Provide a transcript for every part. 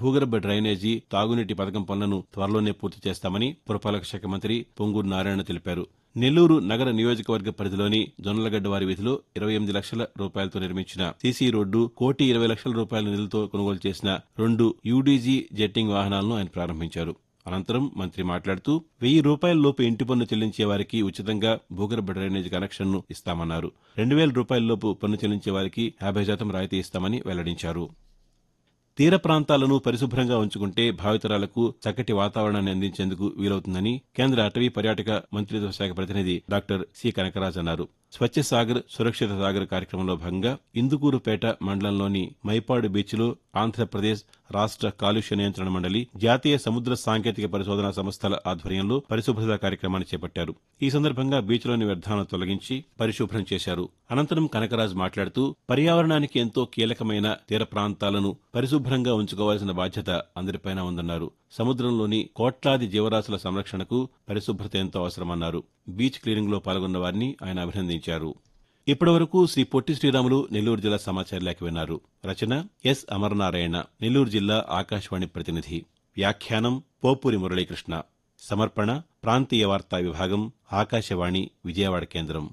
భూగర్భ డ్రైనేజీ తాగునీటి పథకం పనులను త్వరలోనే పూర్తి చేస్తామని పురపాలక శాఖ మంత్రి పొంగూరు నారాయణ తెలిపారు నెల్లూరు నగర నియోజకవర్గ పరిధిలోని జొన్నలగడ్డ వారి వీధిలో ఇరవై ఎనిమిది లక్షల రూపాయలతో నిర్మించిన సీసీ రోడ్డు కోటి ఇరవై లక్షల రూపాయల నిధులతో కొనుగోలు చేసిన రెండు యూడీజీ జెట్టింగ్ వాహనాలను ఆయన ప్రారంభించారు అనంతరం మంత్రి మాట్లాడుతూ వెయ్యి రూపాయల లోపు ఇంటి పన్ను చెల్లించే వారికి ఉచితంగా భూగర్భ డ్రైనేజ్ కనెక్షన్ను ఇస్తామన్నారు రెండు వేల రూపాయల లోపు పన్ను చెల్లించే వారికి యాభై శాతం రాయితీ ఇస్తామని వెల్లడించారు తీర ప్రాంతాలను పరిశుభ్రంగా ఉంచుకుంటే భావితరాలకు చక్కటి వాతావరణాన్ని అందించేందుకు వీలవుతుందని కేంద్ర అటవీ పర్యాటక మంత్రిత్వ శాఖ ప్రతినిధి డాక్టర్ సి కనకరాజ్ అన్నారు స్వచ్ఛ సాగర్ సురక్షిత సాగర్ కార్యక్రమంలో భాగంగా ఇందుకూరుపేట మండలంలోని మైపాడు బీచ్లో ఆంధ్రప్రదేశ్ రాష్ట్ర కాలుష్య నియంత్రణ మండలి జాతీయ సముద్ర సాంకేతిక పరిశోధనా సంస్థల ఆధ్వర్యంలో పరిశుభ్రత కార్యక్రమాన్ని చేపట్టారు ఈ సందర్భంగా బీచ్లోని వ్యర్థాలను తొలగించి పరిశుభ్రం చేశారు అనంతరం కనకరాజ్ మాట్లాడుతూ పర్యావరణానికి ఎంతో కీలకమైన తీర ప్రాంతాలను పరిశుభ్రంగా ఉంచుకోవాల్సిన బాధ్యత అందరిపైన ఉందన్నారు సముద్రంలోని కోట్లాది జీవరాశుల సంరక్షణకు పరిశుభ్రత ఎంతో అవసరమన్నారు బీచ్ క్లీనింగ్లో పాల్గొన్న వారిని ఆయన అభినందించారు ఇప్పటివరకు శ్రీ పొట్టి శ్రీరాములు నెల్లూరు జిల్లా సమాచార లేఖ విన్నారు రచన ఎస్ అమరనారాయణ నెల్లూరు జిల్లా ఆకాశవాణి ప్రతినిధి వ్యాఖ్యానం పోపూరి మురళీకృష్ణ సమర్పణ ప్రాంతీయ వార్తా విభాగం ఆకాశవాణి విజయవాడ కేంద్రం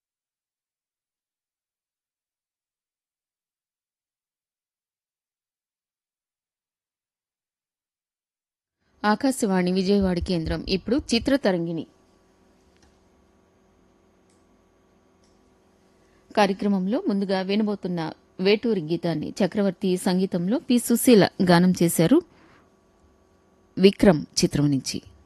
ఆకాశవాణి విజయవాడ కేంద్రం ఇప్పుడు చిత్రతరంగిణి కార్యక్రమంలో ముందుగా వినబోతున్న వేటూరి గీతాన్ని చక్రవర్తి సంగీతంలో పి సుశీల గానం చేశారు విక్రమ్ చిత్రం నుంచి